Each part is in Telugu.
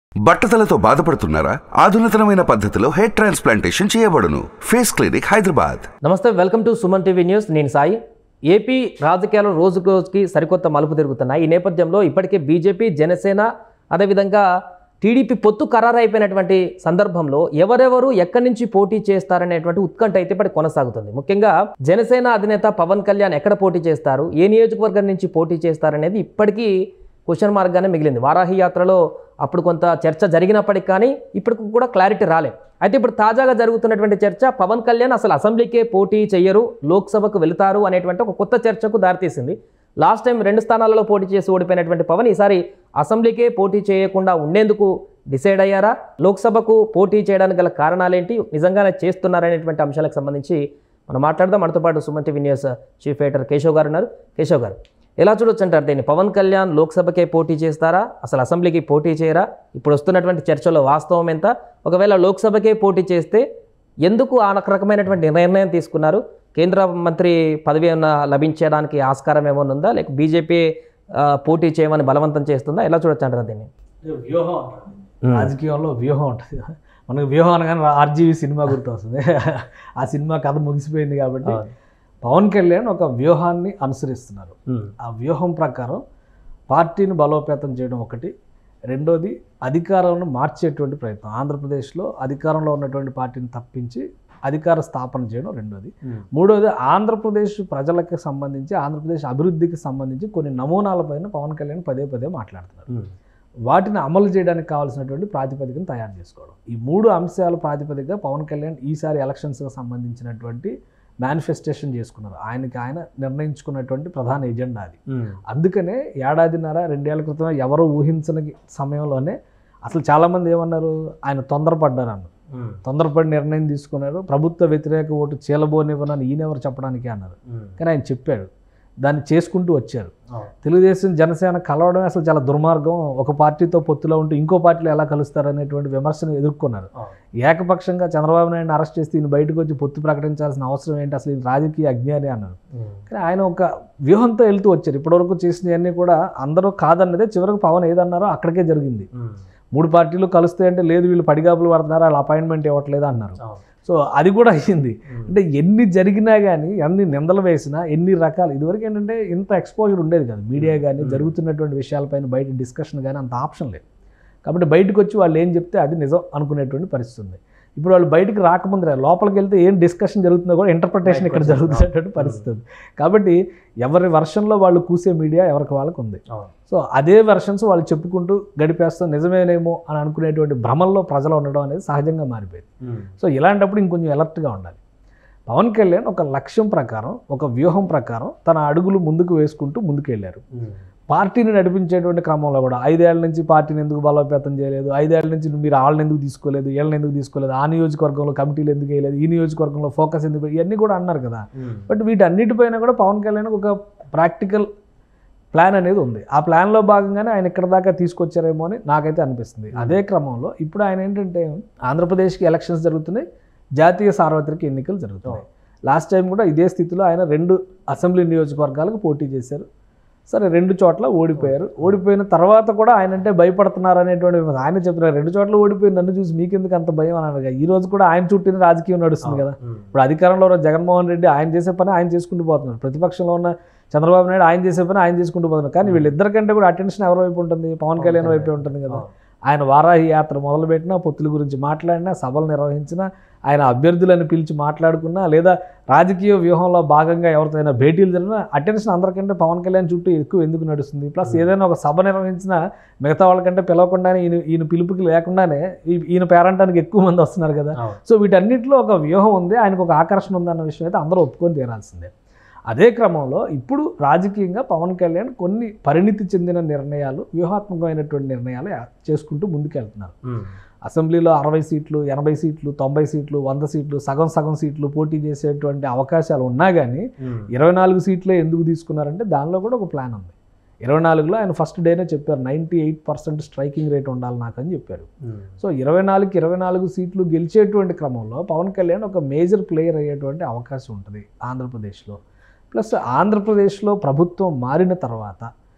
బట్టతలతో బాధపడుతున్నారా ఆధునితనమైన పద్ధతిలో హెయిర్ ట్రాన్స్ప్లాంటేషన్ చేయబడును ఫేస్ క్లినిక్ హైదరాబాద్ నమస్తే welcome to Suman TV news నేను సాయి ఏపీ రాజకీయాలు రోజుకు రోజుకి సరికొత్త మలుపు తిరుగుతున్నాయి ఈ నేపథ్యంలో ఇప్పటికే బీజేపీ జనసేన అదేవిధంగా టీడీపీ పొత్తు ఖరారైపోయినటువంటి సందర్భంలో ఎవరెవరు ఎక్కడి నుంచి పోటీ చేస్తారనేటువంటి ఉత్కంఠ అయితే ఇప్పటి కొనసాగుతుంది ముఖ్యంగా జనసేన అధినేత పవన్ కళ్యాణ్ ఎక్కడ పోటీ చేస్తారు ఏ నియోజకవర్గం నుంచి పోటీ చేస్తారనేది ఇప్పటికీ క్వశ్చన్ మార్క్గానే మిగిలింది వారాహి యాత్రలో అప్పుడు కొంత చర్చ జరిగినప్పటికీ కానీ ఇప్పటికి కూడా క్లారిటీ రాలేదు అయితే ఇప్పుడు తాజాగా జరుగుతున్నటువంటి చర్చ పవన్ కళ్యాణ్ అసలు అసెంబ్లీకే పోటీ చేయరు లోక్సభకు వెళతారు అనేటువంటి ఒక కొత్త చర్చకు దారితీసింది లాస్ట్ టైం రెండు స్థానాలలో పోటీ చేసి ఓడిపోయినటువంటి పవన్ ఈసారి అసెంబ్లీకే పోటీ చేయకుండా ఉండేందుకు డిసైడ్ అయ్యారా లోక్సభకు పోటీ చేయడానికి గల కారణాలేంటి నిజంగానే చేస్తున్నారనేటువంటి అంశాలకు సంబంధించి మనం మాట్లాడదాం మనతో పాటు Suman TV news chief editor Keshav గారు ఉన్నారు కేశవ్ గారు ఎలా చూడొచ్చు అంటారు దీన్ని పవన్ కళ్యాణ్ లోక్సభకే పోటీ చేస్తారా అసలు అసెంబ్లీకి పోటీ చేయరా ఇప్పుడు వస్తున్నటువంటి చర్చలో వాస్తవం ఎంత ఒకవేళ లోక్సభకే పోటీ చేస్తే ఎందుకు ఆ రకమైనటువంటి నిర్ణయం తీసుకున్నారు కేంద్ర మంత్రి పదవి ఏమన్నా లభించడానికి ఆస్కారం ఏమైనా ఉందా లేక బీజేపీ ఆ, పోటీ చేయమని బలవంతం చేస్తుందా ఎలా చూడొచ్చు అంటారు దీన్ని అంటే వ్యూహం ఉంటుంది రాజకీయంలో వ్యూహం ఉంటుంది మనకు వ్యూహం అనగానే ఆర్జీవి సినిమా గుర్తొస్తుంది ఆ సినిమా కథ ముగిసిపోయింది కాబట్టి పవన్ కళ్యాణ్ ఒక వ్యూహాన్ని అనుసరిస్తున్నారు ఆ వ్యూహం ప్రకారం పార్టీని బలోపేతం చేయడం ఒకటి రెండోది అధికారాలను మార్చేటువంటి ప్రయత్నం ఆంధ్రప్రదేశ్లో అధికారంలో ఉన్నటువంటి పార్టీని తప్పించి అధికార స్థాపన చేయడం రెండోది మూడోది ఆంధ్రప్రదేశ్ ప్రజలకు సంబంధించి ఆంధ్రప్రదేశ్ అభివృద్ధికి సంబంధించి కొన్ని నమూనాలపైన పవన్ కళ్యాణ్ పదే పదే మాట్లాడుతున్నారు వాటిని అమలు చేయడానికి కావాల్సినటువంటి ప్రాతిపదికను తయారు చేసుకోవడం ఈ మూడు అంశాల ప్రాతిపదికగా పవన్ కళ్యాణ్ ఈసారి ఎలక్షన్స్కి సంబంధించినటువంటి మేనిఫెస్టేషన్ చేసుకున్నారు ఆయనకి ఆయన నిర్ణయించుకున్నటువంటి ప్రధాన ఎజెండా అది అందుకనే ఏడాదిన్నర రెండేళ్ల క్రితం ఎవరో ఊహించని సమయంలోనే అసలు చాలామంది ఏమన్నారు ఆయన తొందరపడ్డారు అన్నారు తొందరపడి నిర్ణయం తీసుకున్నారు ప్రభుత్వ వ్యతిరేక ఓటు చీలబోనివ్వనని ఈయనెవరు చెప్పడానికి అన్నారు కానీ ఆయన చెప్పాడు దాన్ని చేసుకుంటూ వచ్చారు తెలుగుదేశం జనసేన కలవడమే అసలు చాలా దుర్మార్గం ఒక పార్టీతో పొత్తులో ఉంటూ ఇంకో పార్టీలో ఎలా కలుస్తారు అనేటువంటి విమర్శను ఎదుర్కొన్నారు ఏకపక్షంగా చంద్రబాబు నాయుడు అరెస్ట్ చేస్తే ఈయన బయటకు వచ్చి పొత్తు ప్రకటించాల్సిన అవసరం ఏంటి అసలు ఈయన రాజకీయ అజ్ఞాని అన్నారు కానీ ఆయన ఒక వ్యూహంతో వెళ్తూ వచ్చారు ఇప్పటివరకు చేసినవన్నీ కూడా అందరూ కాదన్నదే చివరికి పవన్ ఏదన్నారో అక్కడికే జరిగింది మూడు పార్టీలు కలుస్తే అంటే లేదు వీళ్ళు పడిగాపులు పడుతున్నారు వాళ్ళ అపాయింట్మెంట్ ఇవ్వట్లేదు అన్నారు సో అది కూడా అయ్యింది అంటే ఎన్ని జరిగినా కానీ ఎన్ని నిందలు వేసినా ఎన్ని రకాలు ఇదివరకు ఏంటంటే ఇంత ఎక్స్పోజర్ ఉండేది కాదు మీడియా కానీ జరుగుతున్నటువంటి విషయాలపైన బయట డిస్కషన్ కానీ అంత ఆప్షన్ లేదు కాబట్టి బయటకు వచ్చి వాళ్ళు ఏం చెప్తే అది నిజం అనుకునేటువంటి పరిస్థితి ఉంది ఇప్పుడు వాళ్ళు బయటికి రాకముందే లోపలికి వెళ్తే ఏం డిస్కషన్ జరుగుతుందో కూడా ఇంటర్ప్రిటేషన్ ఇక్కడ జరుగుతున్నటువంటి పరిస్థితి ఉంది కాబట్టి ఎవరి వర్షన్లో వాళ్ళు కూసే మీడియా ఎవరికి వాళ్ళకు ఉంది సో అదే వెర్షన్స్ వాళ్ళు చెప్పుకుంటూ గడిపేస్తాం నిజమేనేమో అని అనుకునేటువంటి భ్రమల్లో ప్రజలు ఉండడం అనేది సహజంగా మారిపోయింది సో ఇలాంటప్పుడు ఇంకొంచెం అలర్ట్గా ఉండాలి పవన్ కళ్యాణ్ ఒక లక్ష్యం ప్రకారం ఒక వ్యూహం ప్రకారం తన అడుగులు ముందుకు వేసుకుంటూ ముందుకు వెళ్ళారు పార్టీని నడిపించేటువంటి క్రమంలో కూడా ఐదేళ్ల నుంచి పార్టీని ఎందుకు బలోపేతం చేయలేదు ఐదేళ్ల నుంచి మీరు వాళ్ళని ఎందుకు తీసుకోలేదు వీళ్ళని ఎందుకు తీసుకోలేదు ఆ నియోజకవర్గంలో కమిటీలు ఎందుకు వేయలేదు ఈ నియోజకవర్గంలో ఫోకస్ ఎందుకు పెట్ట- ఇవన్నీ కూడా అన్నారు కదా బట్ వీటన్నిటిపైన కూడా పవన్ కళ్యాణ్ ఒక ప్రాక్టికల్ ప్లాన్ అనేది ఉంది ఆ ప్లాన్లో భాగంగానే ఆయన ఇక్కడ దాకా తీసుకొచ్చారేమో అని నాకైతే అనిపిస్తుంది అదే క్రమంలో ఇప్పుడు ఆయన ఏంటంటే ఆంధ్రప్రదేశ్కి ఎలక్షన్స్ జరుగుతున్నాయి జాతీయ సార్వత్రిక ఎన్నికలు జరుగుతున్నాయి లాస్ట్ టైం కూడా ఇదే స్థితిలో ఆయన రెండు అసెంబ్లీ నియోజకవర్గాలకు పోటీ చేశారు సరే రెండు చోట్ల ఓడిపోయారు ఓడిపోయిన తర్వాత కూడా ఆయన అంటే భయపడుతున్నారు అనేటువంటి ఆయన చెప్తున్నారు రెండు చోట్ల ఓడిపోయి నన్ను చూసి మీకెందుకు అంత భయం అని అన్నారు ఈ రోజు కూడా ఆయన చుట్టూనే రాజకీయం నడుస్తుంది కదా ఇప్పుడు అధికారంలో ఉన్న జగన్మోహన్ రెడ్డి ఆయన చేసే పని ఆయన చేసుకుంటూ పోతున్నారు ప్రతిపక్షంలో ఉన్న చంద్రబాబు నాయుడు ఆయన చేసే పని ఆయన చేసుకుంటూ పోతున్నారు కానీ వీళ్ళిద్దరికంటే కూడా అటెన్షన్ ఎవరి వైపు ఉంటుంది పవన్ కళ్యాణ్ వైపే ఉంటుంది కదా ఆయన వారాహి యాత్ర మొదలుపెట్టినా పొత్తుల గురించి మాట్లాడినా సభలు నిర్వహించినా ఆయన అభ్యర్థులను పిలిచి మాట్లాడుకున్నా లేదా రాజకీయ వ్యూహంలో భాగంగా ఎవరితోనైనా భేటీలు జరిగినా అటెన్షన్ అందరికంటే పవన్ కళ్యాణ్ చుట్టూ ఎక్కువ ఎందుకు నడుస్తుంది ప్లస్ ఏదైనా ఒక సభ నిర్వహించినా మిగతా వాళ్ళకంటే పిలవకుండానే ఈయన ఈయన పిలుపుకి లేకుండానే ఈ- ఈయన పేరంటానికి ఎక్కువ మంది వస్తున్నారు కదా సో వీటన్నిటిలో ఒక వ్యూహం ఉంది ఆయనకు ఒక ఆకర్షణ ఉందన్న విషయం అయితే అందరూ ఒప్పుకొని తీరాల్సిందే అదే క్రమంలో ఇప్పుడు రాజకీయంగా పవన్ కళ్యాణ్ కొన్ని పరిణితి చెందిన నిర్ణయాలు వ్యూహాత్మకమైనటువంటి నిర్ణయాలు చేసుకుంటూ ముందుకెళ్తున్నారు అసెంబ్లీలో అరవై సీట్లు ఎనభై సీట్లు తొంభై సీట్లు వంద సీట్లు సగం సగం సీట్లు పోటీ చేసేటువంటి అవకాశాలు ఉన్నా కానీ ఇరవై నాలుగు సీట్లే ఎందుకు తీసుకున్నారంటే దానిలో కూడా ఒక ప్లాన్ ఉంది ఇరవై నాలుగులో ఆయన ఫస్ట్ డేనే చెప్పారు ninety eight percent striking rate ఉండాలి నాకు అని చెప్పారు సో ఇరవై నాలుగుకి ఇరవై నాలుగు సీట్లు గెలిచేటువంటి క్రమంలో పవన్ కళ్యాణ్ ఒక మేజర్ ప్లేయర్ అయ్యేటువంటి అవకాశం ఉంటుంది ఆంధ్రప్రదేశ్లో ప్లస్ ఆంధ్రప్రదేశ్లో ప్రభుత్వం మారిన తర్వాత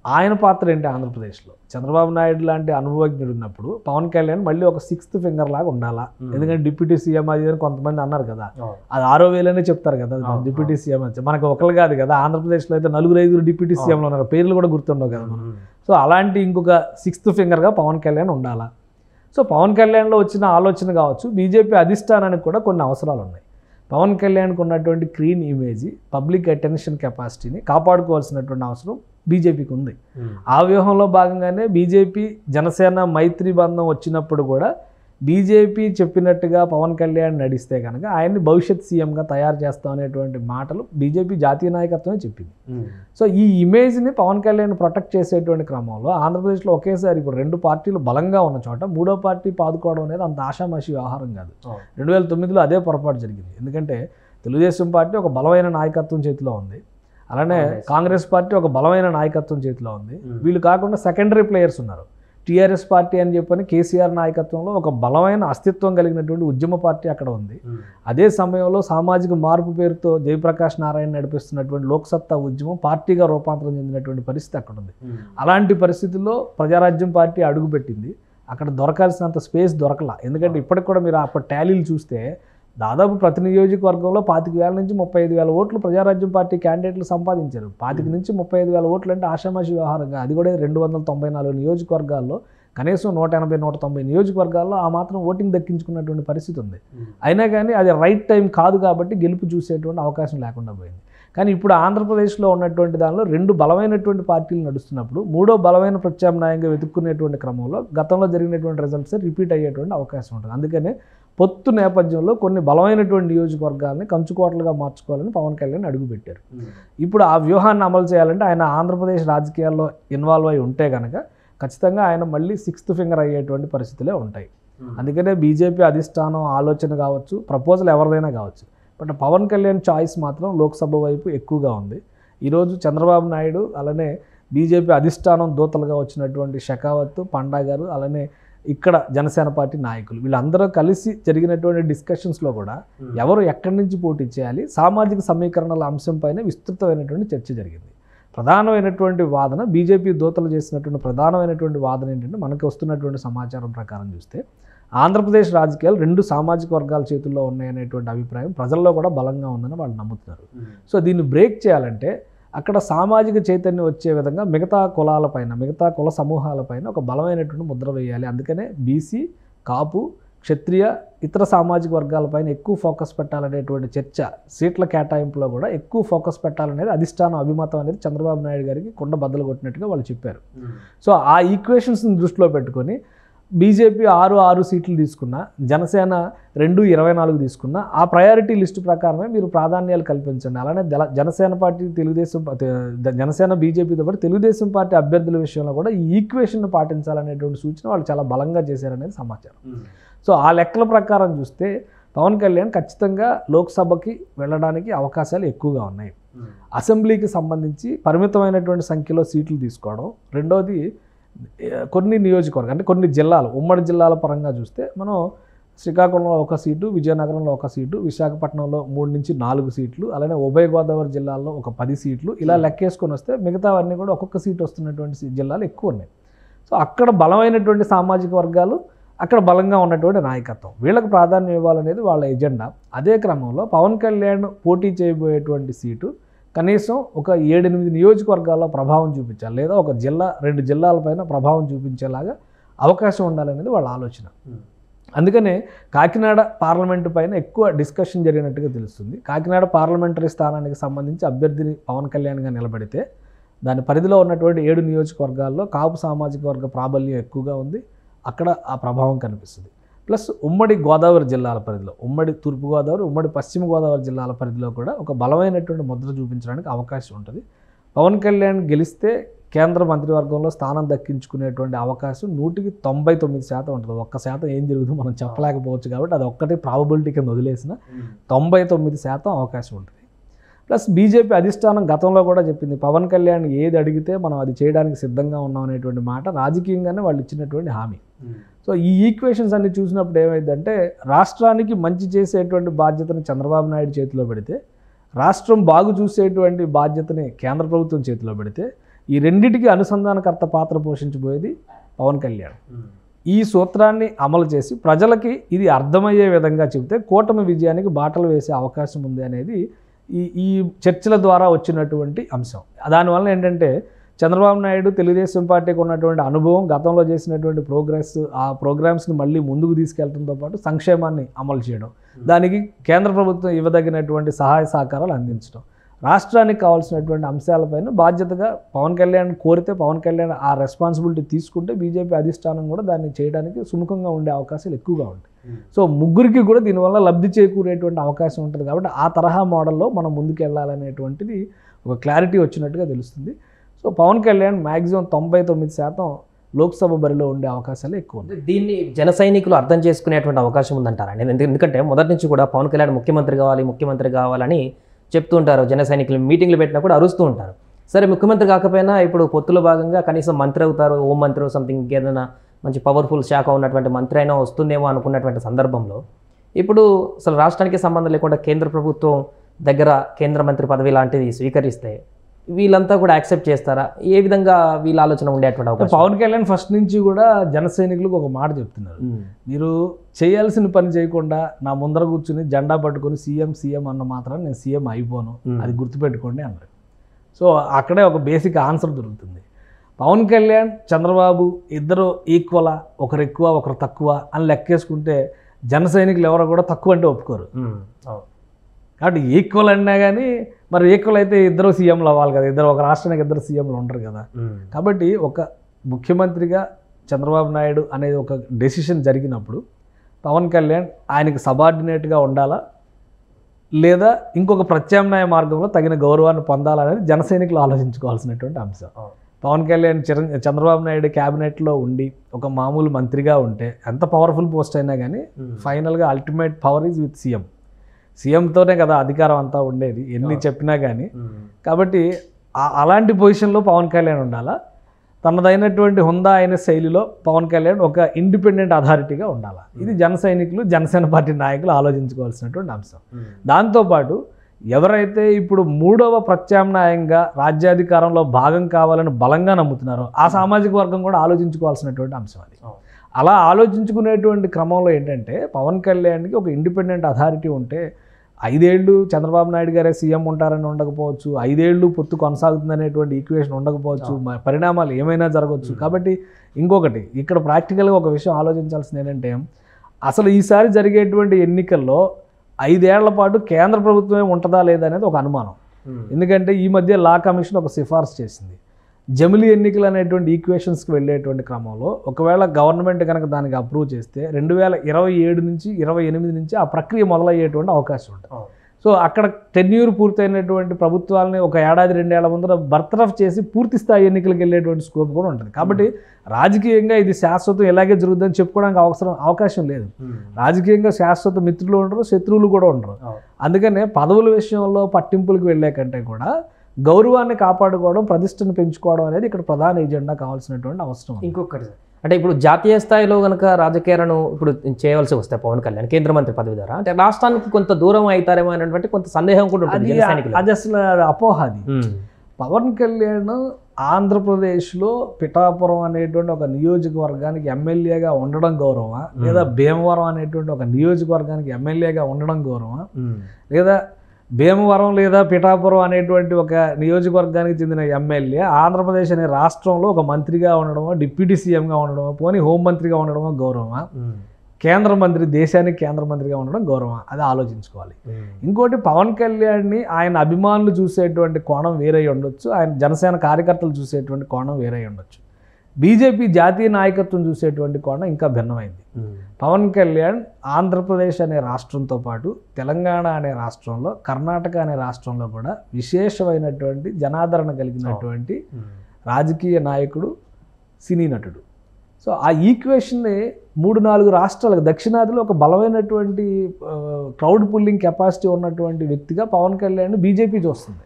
ఆయన పాత్ర ఏంటి ఆంధ్రప్రదేశ్లో చంద్రబాబు నాయుడు లాంటి అనుభవజ్ఞుడు ఉన్నప్పుడు పవన్ కళ్యాణ్ మళ్ళీ ఒక సిక్స్త్ ఫింగర్ లాగా ఉండాలా ఎందుకంటే డిప్యూటీ సీఎం అది ఇది అని కొంతమంది అన్నారు కదా అది ఆరో వేలనే చెప్తారు కదా అవును, డిప్యూటీ సీఎం అని మనకు ఒకరు కాదు కదా ఆంధ్రప్రదేశ్లో అయితే నలుగురు ఐదుగురు డిప్యూటీ సీఎంలు ఉన్నారు పేర్లు కూడా గుర్తుండవు కదా మనం సో అలాంటి ఇంకొక సిక్స్త్ ఫింగర్గా పవన్ కళ్యాణ్ ఉండాలా సో పవన్ కళ్యాణ్లో వచ్చిన ఆలోచన కావచ్చు బీజేపీ అధిష్టానానికి కూడా కొన్ని అవసరాలు ఉన్నాయి పవన్ కళ్యాణ్కి ఉన్నటువంటి క్లీన్ ఇమేజ్ పబ్లిక్ అటెన్షన్ కెపాసిటీని కాపాడుకోవాల్సినటువంటి అవసరం బీజేపీకి ఉంది ఆ వ్యూహంలో భాగంగానే బీజేపీ జనసేన మైత్రి బంధం వచ్చినప్పుడు కూడా బీజేపీ చెప్పినట్టుగా పవన్ కళ్యాణ్ నడిస్తే కనుక ఆయన్ని భవిష్యత్ సీఎంగా తయారు చేస్తాం అనేటువంటి మాటలు బీజేపీ జాతీయ నాయకత్వమే చెప్పింది సో ఈ ఇమేజ్ని పవన్ కళ్యాణ్ ప్రొటెక్ట్ చేసేటువంటి క్రమంలో ఆంధ్రప్రదేశ్లో ఒకేసారి ఇప్పుడు రెండు పార్టీలు బలంగా ఉన్న చోట మూడో పార్టీ పాదుకోవడం అనేది అంత ఆషామాషి వ్యవహారం కాదు రెండు వేల తొమ్మిదిలో అదే పొరపాటు జరిగింది ఎందుకంటే తెలుగుదేశం పార్టీ ఒక బలమైన నాయకత్వం చేతిలో ఉంది అలానే కాంగ్రెస్. కాంగ్రెస్ పార్టీ ఒక బలమైన నాయకత్వం చేతిలో ఉంది Hmm. వీళ్ళు కాకుండా సెకండరీ ప్లేయర్స్ ఉన్నారు టీఆర్ఎస్ పార్టీ అని చెప్పని కేసీఆర్ నాయకత్వంలో ఒక బలమైన అస్తిత్వం కలిగినటువంటి ఉద్యమ పార్టీ అక్కడ ఉంది అదే సమయంలో సామాజిక మార్పు పేరుతో జయప్రకాష్ నారాయణ నడిపిస్తున్నటువంటి లోక్సత్తా ఉద్యమం పార్టీగా రూపాంతరం చెందినటువంటి పరిస్థితి అక్కడ ఉంది అలాంటి పరిస్థితుల్లో ప్రజారాజ్యం పార్టీ అడుగుపెట్టింది అక్కడ దొరకాల్సినంత స్పేస్ దొరకల ఎందుకంటే ఇప్పటికి కూడా మీరు అప్పటి టాలీలు చూస్తే దాదాపు ప్రతి నియోజకవర్గంలో పాతిక వేల నుంచి ముప్పై ఐదు వేల ఓట్లు ప్రజారాజ్యం పార్టీ క్యాండిడేట్లు సంపాదించారు పాతిక నుంచి ముప్పై ఐదు వేల ఓట్లు అంటే ఆషామాషి వ్యవహారంగా అది కూడా రెండు వందల తొంభై నాలుగు నియోజకవర్గాల్లో కనీసం నూట ఎనభై నూట తొంభై నియోజకవర్గాల్లో ఆ మాత్రం ఓటింగ్ దక్కించుకున్నటువంటి పరిస్థితి ఉంది అయినా కానీ అది రైట్ టైం కాదు కాబట్టి గెలుపు చూసేటువంటి అవకాశం లేకుండా పోయింది కానీ ఇప్పుడు ఆంధ్రప్రదేశ్లో ఉన్నటువంటి దానిలో రెండు బలమైనటువంటి పార్టీలు నడుస్తున్నప్పుడు మూడో బలమైన ప్రత్యామ్నాయంగా వెతుక్కునేటువంటి క్రమంలో గతంలో జరిగినటువంటి రిజల్ట్స్ రిపీట్ అయ్యేటువంటి అవకాశం ఉంటుంది అందుకనే పొత్తు నేపథ్యంలో కొన్ని బలమైనటువంటి నియోజకవర్గాలని కంచుకోటలుగా మార్చుకోవాలని పవన్ కళ్యాణ్ అడుగుపెట్టారు ఇప్పుడు ఆ వ్యూహాన్ని అమలు చేయాలంటే ఆయన ఆంధ్రప్రదేశ్ రాజకీయాల్లో ఇన్వాల్వ్ అయి ఉంటే కనుక ఖచ్చితంగా ఆయన మళ్ళీ సిక్స్త్ ఫింగర్ అయ్యేటువంటి పరిస్థితులే ఉంటాయి అందుకనే బీజేపీ అధిష్టానం ఆలోచన కావచ్చు ప్రపోజల్ ఎవరిదైనా కావచ్చు బట్ పవన్ కళ్యాణ్ చాయిస్ మాత్రం లోక్సభ వైపు ఎక్కువగా ఉంది ఈరోజు చంద్రబాబు నాయుడు అలానే బీజేపీ అధిష్టానం దూతలుగా వచ్చినటువంటి షెకావత్ పండా గారు అలానే ఇక్కడ జనసేన పార్టీ నాయకులు వీళ్ళందరూ కలిసి జరిగినటువంటి డిస్కషన్స్లో కూడా ఎవరు ఎక్కడి నుంచి పోటీ చేయాలి సామాజిక సమీకరణల అంశంపైన విస్తృతమైనటువంటి చర్చ జరిగింది ప్రధానమైనటువంటి వాదన బీజేపీ దూతలు చేసినటువంటి ప్రధానమైనటువంటి వాదన ఏంటంటే మనకి వస్తున్నటువంటి సమాచారం ప్రకారం చూస్తే ఆంధ్రప్రదేశ్ రాజకీయాలు రెండు సామాజిక వర్గాల చేతుల్లో ఉన్నాయనేటువంటి అభిప్రాయం ప్రజల్లో కూడా బలంగా ఉందని వాళ్ళు నమ్ముతున్నారు సో దీన్ని బ్రేక్ చేయాలంటే అక్కడ సామాజిక చైతన్యం వచ్చే విధంగా మిగతా కులాలపైన మిగతా కుల సమూహాలపైన ఒక బలమైనటువంటి ముద్ర వేయాలి అందుకనే బీసీ కాపు క్షత్రియ ఇతర సామాజిక వర్గాలపైన ఎక్కువ ఫోకస్ పెట్టాలనేటువంటి చర్చ సీట్ల కేటాయింపులో కూడా ఎక్కువ ఫోకస్ పెట్టాలనేది అధిష్టానం అభిమతం అనేది చంద్రబాబు నాయుడు గారికి కుండ బద్దలు కొట్టినట్టుగా వాళ్ళు చెప్పారు సో ఆ ఈక్వేషన్స్ని దృష్టిలో పెట్టుకొని బీజేపీ ఆరు ఆరు సీట్లు తీసుకున్న జనసేన రెండు ఇరవై నాలుగు తీసుకున్న ఆ ప్రయారిటీ లిస్టు ప్రకారమే మీరు ప్రాధాన్యాలు కల్పించండి అలానే జల- జనసేన పార్టీ తెలుగుదేశం పా- తె- జనసేన బీజేపీతో పాటు తెలుగుదేశం పార్టీ అభ్యర్థుల విషయంలో కూడా ఈ ఈక్వేషన్ పాటించాలనేటువంటి సూచన వాళ్ళు చాలా బలంగా చేశారనేది సమాచారం సో ఆ లెక్కల ప్రకారం చూస్తే పవన్ కళ్యాణ్ ఖచ్చితంగా లోక్సభకి వెళ్ళడానికి అవకాశాలు ఎక్కువగా ఉన్నాయి అసెంబ్లీకి సంబంధించి పరిమితమైనటువంటి సంఖ్యలో సీట్లు తీసుకోవడం రెండోది ఏ, కొన్ని నియోజకవర్గం అంటే కొన్ని జిల్లాలు ఉమ్మడి జిల్లాల పరంగా చూస్తే మనం శ్రీకాకుళంలో ఒక సీటు విజయనగరంలో ఒక సీటు విశాఖపట్నంలో మూడు నుంచి నాలుగు సీట్లు అలానే ఉభయ గోదావరి జిల్లాల్లో ఒక పది సీట్లు ఇలా లెక్కేసుకొని వస్తే మిగతావన్నీ కూడా ఒక్కొక్క సీటు వస్తున్నటువంటి సి- జిల్లాలు ఎక్కువ ఉన్నాయి సో అక్కడ బలమైనటువంటి సామాజిక వర్గాలు అక్కడ బలంగా ఉన్నటువంటి నాయకత్వం వీళ్ళకి ప్రాధాన్యం ఇవ్వాలనేది వాళ్ళ ఎజెండా అదే క్రమంలో పవన్ కళ్యాణ్ పోటీ చేయబోయేటువంటి సీటు కనీసం ఒక ఏడెనిమిది నియోజకవర్గాల్లో ప్రభావం చూపించాలి లేదా ఒక జిల్లా రెండు జిల్లాలపైన ప్రభావం చూపించేలాగా అవకాశం ఉండాలనేది వాళ్ళ ఆలోచన అందుకనే కాకినాడ పార్లమెంటు పైన ఎక్కువ డిస్కషన్ జరిగినట్టుగా తెలుస్తుంది కాకినాడ పార్లమెంటరీ స్థానానికి సంబంధించి అభ్యర్థిని పవన్ కళ్యాణ్గా నిలబడితే దాని పరిధిలో ఉన్నటువంటి ఏడు నియోజకవర్గాల్లో కాపు సామాజిక వర్గ ప్రాబల్యం ఎక్కువగా ఉంది అక్కడ ఆ ప్రభావం కనిపిస్తుంది ప్లస్ ఉమ్మడి గోదావరి జిల్లాల పరిధిలో ఉమ్మడి తూర్పుగోదావరి ఉమ్మడి పశ్చిమ గోదావరి జిల్లాల పరిధిలో కూడా ఒక బలమైనటువంటి ముద్ర చూపించడానికి అవకాశం ఉంటుంది పవన్ కళ్యాణ్ గెలిస్తే కేంద్ర మంత్రివర్గంలో స్థానం దక్కించుకునేటువంటి అవకాశం నూటికి తొంభై తొమ్మిది శాతం ఉంటుంది ఒక్క శాతం ఏం జరుగుతుందో మనం చెప్పలేకపోవచ్చు కాబట్టి అది ఒక్కటే ప్రాబబిలిటీ కింద వదిలేసిన తొంభై తొమ్మిది శాతం అవకాశం ఉంటుంది ప్లస్ బీజేపీ అధిష్టానం గతంలో కూడా చెప్పింది పవన్ కళ్యాణ్ ఏది అడిగితే మనం అది చేయడానికి సిద్ధంగా ఉన్నాం అనేటువంటి మాట రాజకీయంగానే వాళ్ళు ఇచ్చినటువంటి హామీ సో ఈ ఈక్వేషన్స్ అన్ని చూసినప్పుడు ఏమైందంటే రాష్ట్రానికి మంచి చేసేటువంటి బాధ్యతని చంద్రబాబు నాయుడు చేతిలో పెడితే రాష్ట్రం బాగు చూసేటువంటి బాధ్యతని కేంద్ర ప్రభుత్వం చేతిలో పెడితే ఈ రెండిటికి అనుసంధానకర్త పాత్ర పోషించబోయేది పవన్ కళ్యాణ్ ఈ సూత్రాన్ని అమలు చేసి ప్రజలకి ఇది అర్థమయ్యే విధంగా చెబితే కూటమి విజయానికి బాటలు వేసే అవకాశం ఉంది అనేది ఈ ఈ చర్చల ద్వారా వచ్చినటువంటి అంశం దానివల్ల ఏంటంటే చంద్రబాబు నాయుడు తెలుగుదేశం పార్టీకి ఉన్నటువంటి అనుభవం గతంలో చేసినటువంటి ప్రోగ్రెస్ ఆ ప్రోగ్రామ్స్ని మళ్ళీ ముందుకు తీసుకెళ్లడంతో పాటు సంక్షేమాన్ని అమలు చేయడం దానికి కేంద్ర ప్రభుత్వం ఇవ్వదగినటువంటి సహాయ సహకారాలు అందించడం రాష్ట్రానికి కావాల్సినటువంటి అంశాలపైన బాధ్యతగా పవన్ కళ్యాణ్ కోరితే పవన్ కళ్యాణ్ ఆ రెస్పాన్సిబిలిటీ తీసుకుంటే బీజేపీ అధిష్టానం కూడా దాన్ని చేయడానికి సుముఖంగా ఉండే అవకాశాలు ఎక్కువగా ఉంటాయి సో ముగ్గురికి కూడా దీనివల్ల లబ్ధి చేకూరేటువంటి అవకాశం ఉంటుంది కాబట్టి ఆ తరహా మోడల్లో మనం ముందుకు వెళ్ళాలనేటువంటిది ఒక క్లారిటీ వచ్చినట్టుగా తెలుస్తుంది సో పవన్ కళ్యాణ్ మ్యాక్సిమం తొంభై తొమ్మిది శాతం లోక్సభ బరిలో ఉండే అవకాశాలు ఎక్కువ ఉన్నాయి దీన్ని జన సైనికులు అర్థం చేసుకునేటువంటి అవకాశం ఉందంటారా నేను ఎందు- ఎందుకంటే మొదటి నుంచి కూడా పవన్ కళ్యాణ్ ముఖ్యమంత్రి కావాలి ముఖ్యమంత్రి కావాలని చెప్తూ ఉంటారు జన సైనికులు మీటింగ్లు పెట్టినా కూడా అరుస్తూ ఉంటారు సరే ముఖ్యమంత్రి కాకపోయినా ఇప్పుడు పొత్తులో భాగంగా కనీసం మంత్రి అవుతారు హోం మంత్రి సంథింగ్ ఇంకేదైనా మంచి పవర్ఫుల్ శాఖ ఉన్నటువంటి మంత్రి అయినా వస్తుందేమో అనుకున్నటువంటి సందర్భంలో ఇప్పుడు అసలు రాష్ట్రానికి సంబంధం లేకుండా కేంద్ర ప్రభుత్వం దగ్గర కేంద్ర మంత్రి పదవి లాంటిది స్వీకరిస్తే వీళ్ళంతా కూడా యాక్సెప్ట్ చేస్తారా ఏ విధంగా వీళ్ళ ఆలోచన ఉండేటువంటి అవకాశం పవన్ కళ్యాణ్ ఫస్ట్ నుంచి కూడా జన సైనికులకు ఒక మాట చెప్తున్నారు ఉమ్. మీరు చేయాల్సిన పని చేయకుండా నా ముందర కూర్చుని జెండా పట్టుకొని సీఎం సీఎం అన్న మాత్రం నేను సీఎం అయిపోను Hmm. అది గుర్తుపెట్టుకోండి అన్నారు సో అక్కడే ఒక బేసిక్ ఆన్సర్ దొరుకుతుంది పవన్ కళ్యాణ్ చంద్రబాబు ఇద్దరు ఈక్వలా ఒకరు ఎక్కువ ఒకరు తక్కువ అని లెక్కేసుకుంటే జన సైనికులు ఎవరో కూడా తక్కువ అంటే ఒప్పుకోరు ఉమ్. అవును. కాబట్టి ఈక్వల్ అన్నా కానీ మరి ఈక్వల్ అయితే ఇద్దరు సీఎంలు అవ్వాలి కదా ఇద్దరు ఒక రాష్ట్రానికి ఇద్దరు సీఎంలు ఉండరు కదా ఉమ్. కాబట్టి ఒక ముఖ్యమంత్రిగా చంద్రబాబు నాయుడు అనేది ఒక డెసిషన్ జరిగినప్పుడు పవన్ కళ్యాణ్ ఆయనకి సబార్డినేట్గా ఉండాలా లేదా ఇంకొక ప్రత్యామ్నాయ మార్గంలో తగిన గౌరవాన్ని పొందాలనేది జన సైనికులు ఆలోచించుకోవాల్సినటువంటి అంశం అవును. పవన్ కళ్యాణ్ చిరం చంద్రబాబు నాయుడు క్యాబినెట్లో ఉండి ఒక మామూలు మంత్రిగా ఉంటే ఎంత పవర్ఫుల్ పోస్ట్ అయినా కానీ ఉమ్. ఫైనల్గా ultimate power is with CM సీఎంతోనే కదా అధికారం అంతా ఉండేది ఎన్ని చెప్పినా కానీ ఉమ్. కాబట్టి ఆ- అలాంటి పొజిషన్లో పవన్ కళ్యాణ్ ఉండాలా తనదైనటువంటి హుందా అయిన శైలిలో పవన్ కళ్యాణ్ ఒక ఇండిపెండెంట్ అథారిటీగా ఉండాలి ఇది జన సైనికులు జనసేన పార్టీ నాయకులు ఆలోచించుకోవాల్సినటువంటి అంశం ఉమ్. దాంతోపాటు ఎవరైతే ఇప్పుడు మూడవ ప్రత్యామ్నాయంగా రాజ్యాధికారంలో భాగం కావాలని బలంగా నమ్ముతున్నారో ఆ సామాజిక వర్గం కూడా ఆలోచించుకోవాల్సినటువంటి అంశం అది అవును. అలా ఆలోచించుకునేటువంటి క్రమంలో ఏంటంటే పవన్ కళ్యాణ్కి ఒక ఇండిపెండెంట్ అథారిటీ ఉంటే ఐదేళ్ళు చంద్రబాబు నాయుడు గారే సీఎం ఉంటారని ఉండకపోవచ్చు ఐదేళ్ళు పొత్తు కొనసాగుతుందనేటువంటి ఈక్వేషన్ ఉండకపోవచ్చు మ- పరిణామాలు ఏమైనా జరగవచ్చు కాబట్టి ఇంకొకటి ఇక్కడ ప్రాక్టికల్గా ఒక విషయం ఆలోచించాల్సింది ఏంటంటే అసలు ఈసారి జరిగేటువంటి ఎన్నికల్లో ఐదేళ్ల పాటు కేంద్ర ప్రభుత్వమే ఉంటుందా లేదా అనేది ఒక అనుమానం ఉమ్. ఎందుకంటే ఈ మధ్య లా కమిషన్ ఒక సిఫార్సు చేసింది జమిలీ ఎన్నికలు అనేటువంటి ఈక్వేషన్స్కి వెళ్ళేటువంటి క్రమంలో ఒకవేళ గవర్నమెంట్ కనుక దానికి అప్రూవ్ చేస్తే రెండు వేల ఇరవై ఏడు నుంచి ఇరవై ఎనిమిది నుంచి ఆ ప్రక్రియ మొదలయ్యేటువంటి అవకాశం ఉంటుంది అవును. సో అక్కడ టెన్యూర్ పూర్తయినటువంటి ప్రభుత్వాలని ఒక ఏడాది రెండేళ్ల ముందర బర్తరఫ్ చేసి పూర్తి స్థాయి ఎన్నికలకు వెళ్ళేటువంటి స్కోప్ కూడా ఉంటుంది కాబట్టి రాజకీయంగా ఇది శాశ్వతం ఇలాగే జరుగుతుందని చెప్పుకోవడానికి అవసరం అవకాశం లేదు ఉమ్. రాజకీయంగా శాశ్వత మిత్రులు ఉండరు శత్రువులు కూడా ఉండరు అవును. అందుకనే పదవుల విషయంలో పట్టింపులకు వెళ్ళే కంటే కూడా గౌరవాన్ని కాపాడుకోవడం ప్రతిష్టను పెంచుకోవడం అనేది ఇక్కడ ప్రధాన ఎజెండా కావాల్సినటువంటి అవసరం ఉంది. ఇంకొకటి సార్. అంటే ఇప్పుడు జాతీయ స్థాయిలో కనుక రాజకీయాలను ఇప్పుడు చేయవలసి వస్తే పవన్ కళ్యాణ్ కేంద్ర మంత్రి పదవి ద్వారా అంటే రాష్ట్రానికి కొంత దూరం అవుతారేమో అనేటువంటి కొంత సందేహం కూడా ఉంటుంది అది జన సైనికులు అది అసలు అపోహ అది పవన్ కళ్యాణ్ ఆంధ్రప్రదేశ్లో పిఠాపురం అనేటువంటి ఒక నియోజకవర్గానికి ఎమ్మెల్యేగా ఉండడం గౌరవమా లేదా భీమవరం అనేటువంటి ఒక నియోజకవర్గానికి ఎమ్మెల్యేగా ఉండడం గౌరవమా లేదా భీమవరం లేదా పిఠాపురం అనేటువంటి ఒక నియోజకవర్గానికి చెందిన ఎమ్మెల్యే ఆంధ్రప్రదేశ్ అనే రాష్ట్రంలో ఒక మంత్రిగా ఉండడమో డిప్యూటీ సీఎంగా ఉండడమో పోనీ హోంమంత్రిగా ఉండడమో గౌరవమా కేంద్ర మంత్రి దేశానికి కేంద్ర మంత్రిగా ఉండడం గౌరవమా అది ఆలోచించుకోవాలి ఇంకోటి పవన్ కళ్యాణ్ని ఆయన అభిమానులు చూసేటువంటి కోణం వేరే ఉండొచ్చు ఆయన జనసేన కార్యకర్తలు చూసేటువంటి కోణం వేరే ఉండొచ్చు బీజేపీ జాతీయ నాయకత్వం చూసేటువంటి కోణం ఇంకా భిన్నమైంది పవన్ కళ్యాణ్ ఆంధ్రప్రదేశ్ అనే రాష్ట్రంతో పాటు తెలంగాణ అనే రాష్ట్రంలో కర్ణాటక అనే రాష్ట్రంలో కూడా విశేషమైనటువంటి జనాదరణ కలిగినటువంటి రాజకీయ నాయకుడు సినీ నటుడు సో ఆ ఈక్వేషన్ని మూడు నాలుగు రాష్ట్రాలకు దక్షిణాదిలో ఒక బలమైనటువంటి క్రౌడ్ పుల్లింగ్ కెపాసిటీ ఉన్నటువంటి వ్యక్తిగా పవన్ కళ్యాణ్ బీజేపీ చూస్తుంది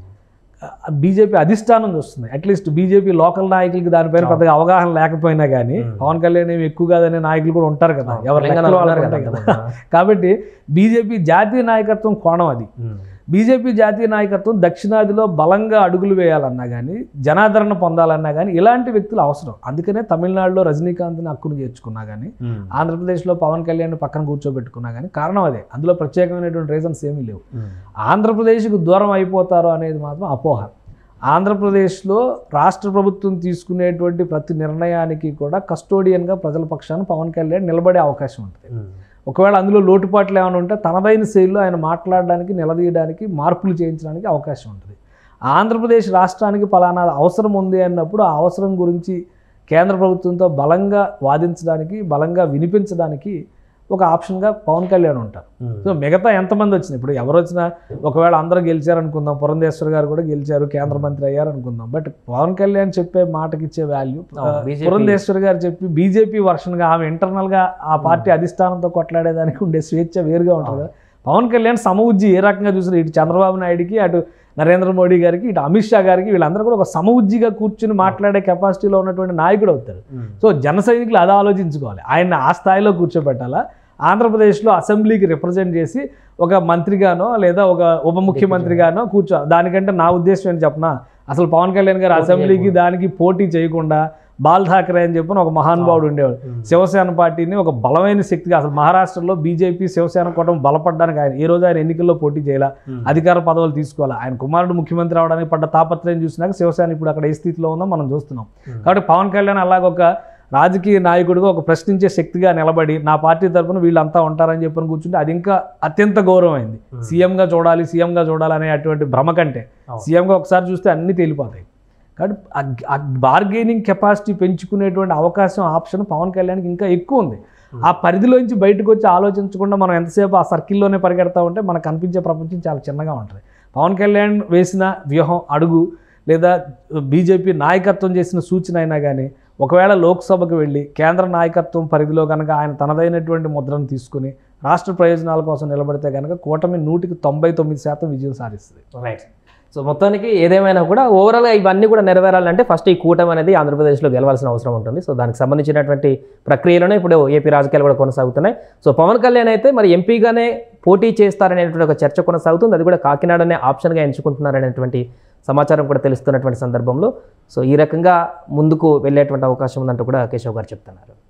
బీజేపీ అధిష్టానం చూస్తుంది అట్లీస్ట్ బీజేపీ లోకల్ నాయకులకి దానిపైన పెద్దగా అవగాహన లేకపోయినా కానీ పవన్ కళ్యాణ్ ఏమి ఎక్కువ కాదనే నాయకులు కూడా ఉంటారు కదా ఎవరి లెక్కలు వాళ్ళకు ఉంటాయి కదా కాబట్టి బీజేపీ జాతీయ నాయకత్వం కోణం అది బీజేపీ జాతీయ నాయకత్వం దక్షిణాదిలో బలంగా అడుగులు వేయాలన్నా కానీ జనాదరణ పొందాలన్నా కానీ ఇలాంటి వ్యక్తులు అవసరం అందుకనే తమిళనాడులో రజనీకాంత్ని హక్కును చేర్చుకున్నా కానీ ఆంధ్రప్రదేశ్లో పవన్ కళ్యాణ్ పక్కన కూర్చోబెట్టుకున్నా కానీ కారణం అదే అందులో ప్రత్యేకమైనటువంటి రీజన్స్ ఏమీ లేవు ఆంధ్రప్రదేశ్కు దూరం అయిపోతారు అనేది మాత్రం అపోహ ఆంధ్రప్రదేశ్లో రాష్ట్ర ప్రభుత్వం తీసుకునేటువంటి ప్రతి నిర్ణయానికి కూడా కస్టోడియన్గా ప్రజల పక్షాన పవన్ కళ్యాణ్ నిలబడే అవకాశం ఉంటుంది ఒకవేళ అందులో లోటుపాట్లు ఏమైనా ఉంటే తనదైన శైలిలో ఆయన మాట్లాడడానికి నిలదీయడానికి మార్పులు చేయించడానికి అవకాశం ఉంటుంది ఆంధ్రప్రదేశ్ రాష్ట్రానికి పలానా అవసరం ఉంది అన్నప్పుడు ఆ అవసరం గురించి కేంద్ర ప్రభుత్వంతో బలంగా వాదించడానికి బలంగా వినిపించడానికి ఒక ఆప్షన్గా పవన్ కళ్యాణ్ ఉంటారు సో మిగతా ఎంతమంది వచ్చినాయి ఇప్పుడు ఎవరు వచ్చినా ఒకవేళ అందరూ గెలిచారు అనుకుందాం పురంధేశ్వర్ గారు కూడా గెలిచారు కేంద్ర మంత్రి అయ్యారు అనుకుందాం బట్ పవన్ కళ్యాణ్ చెప్పే మాటకి ఇచ్చే వాల్యూ అవును, BJP పురంధేశ్వర్ గారు చెప్పి బీజేపీ వర్షన్గా ఆమె ఇంటర్నల్గా ఆ పార్టీ అధిష్టానంతో కొట్లాడేదానికి ఉండే స్వేచ్ఛ వేరుగా ఉంటుంది కదా పవన్ కళ్యాణ్ సమఉజ్జి ఏ రకంగా చూసారు ఇటు చంద్రబాబు నాయుడుకి అటు నరేంద్ర మోడీ గారికి ఇటు అమిత్ షా గారికి వీళ్ళందరూ కూడా ఒక సమఉజ్జిగా కూర్చుని మాట్లాడే కెపాసిటీలో ఉన్నటువంటి నాయకుడు అవుతారు సో జన సైనికులు అది ఆలోచించుకోవాలి ఆయన ఆ స్థాయిలో కూర్చోబెట్టాలా ఆంధ్రప్రదేశ్లో అసెంబ్లీకి రిప్రజెంట్ చేసి ఒక మంత్రిగానో లేదా ఒక ఉప ముఖ్యమంత్రిగానో కూర్చో దానికంటే నా ఉద్దేశం ఏంటి చెప్పనా అసలు పవన్ కళ్యాణ్ గారు అసెంబ్లీకి దానికి పోటీ చేయకుండా బాల్ ఠాకరే అని చెప్పిన ఒక మహానుభావుడు ఉండేవాడు శివసేన పార్టీని ఒక బలమైన శక్తిగా అసలు మహారాష్ట్రలో బీజేపీ శివసేన కూటమి బలపడడానికి ఆయన ఈ రోజు ఆయన ఎన్నికల్లో పోటీ చేయాల అధికార పదవులు తీసుకోవాలి ఆయన కుమారుడు ముఖ్యమంత్రి అవడానికి పడ్డ తాపత్రయం చూసినాక శివసేన ఇప్పుడు అక్కడ ఏ స్థితిలో ఉందో మనం చూస్తున్నాం కాబట్టి పవన్ కళ్యాణ్ అలాగొక రాజకీయ నాయకుడిగా ఒక ప్రశ్నించే శక్తిగా నిలబడి నా పార్టీ తరఫున వీళ్ళంతా ఉంటారని చెప్పని కూర్చుంటే అది ఇంకా అత్యంత గౌరవమైంది సీఎంగా చూడాలి సీఎంగా చూడాలి అనే అటువంటి భ్రమ కంటే సీఎంగా ఒకసారి చూస్తే అన్నీ తేలిపోతాయి కాబట్టి ఆ బార్గెనింగ్ కెపాసిటీ పెంచుకునేటువంటి అవకాశం ఆప్షన్ పవన్ కళ్యాణ్కి ఇంకా ఎక్కువ ఉంది ఆ పరిధిలోంచి బయటకు వచ్చి ఆలోచించకుండా మనం ఎంతసేపు ఆ సర్కిల్లోనే పరిగెడతా ఉంటే మనకు కనిపించే ప్రపంచం చాలా చిన్నగా ఉంటుంది పవన్ కళ్యాణ్ వేసిన వ్యూహం అడుగు లేదా బీజేపీ నాయకత్వం చేసిన సూచన అయినా కానీ ఒకవేళ లోక్సభకు వెళ్ళి కేంద్ర నాయకత్వం పరిధిలో కనుక ఆయన తనదైనటువంటి ముద్రను తీసుకుని రాష్ట్ర ప్రయోజనాల కోసం నిలబడితే కనుక కూటమి నూటికి తొంభై తొమ్మిది శాతం విజయం సాధిస్తుంది రైట్ సో మొత్తానికి ఏదేమైనా కూడా ఓవరాల్గా ఇవన్నీ కూడా నెరవేరాలంటే ఫస్ట్ ఈ కూటమి అనేది ఆంధ్రప్రదేశ్లో గెలవాల్సిన అవసరం ఉంటుంది సో దానికి సంబంధించినటువంటి ప్రక్రియలోనే ఇప్పుడు ఏపీ రాజకీయాలు కూడా కొనసాగుతున్నాయి సో పవన్ కళ్యాణ్ అయితే మరి ఎంపీగానే పోటీ చేస్తారనేటువంటి ఒక చర్చ కొనసాగుతుంది అది కూడా కాకినాడనే ఆప్షన్గా ఎంచుకుంటున్నారనేటువంటి సమాచారం కూడా తెలుస్తున్నటువంటి సందర్భంలో సో ఈ రకంగా ముందుకు వెళ్ళేటువంటి అవకాశం ఉందంటూ కూడా కేశవ్ గారు చెప్తున్నారు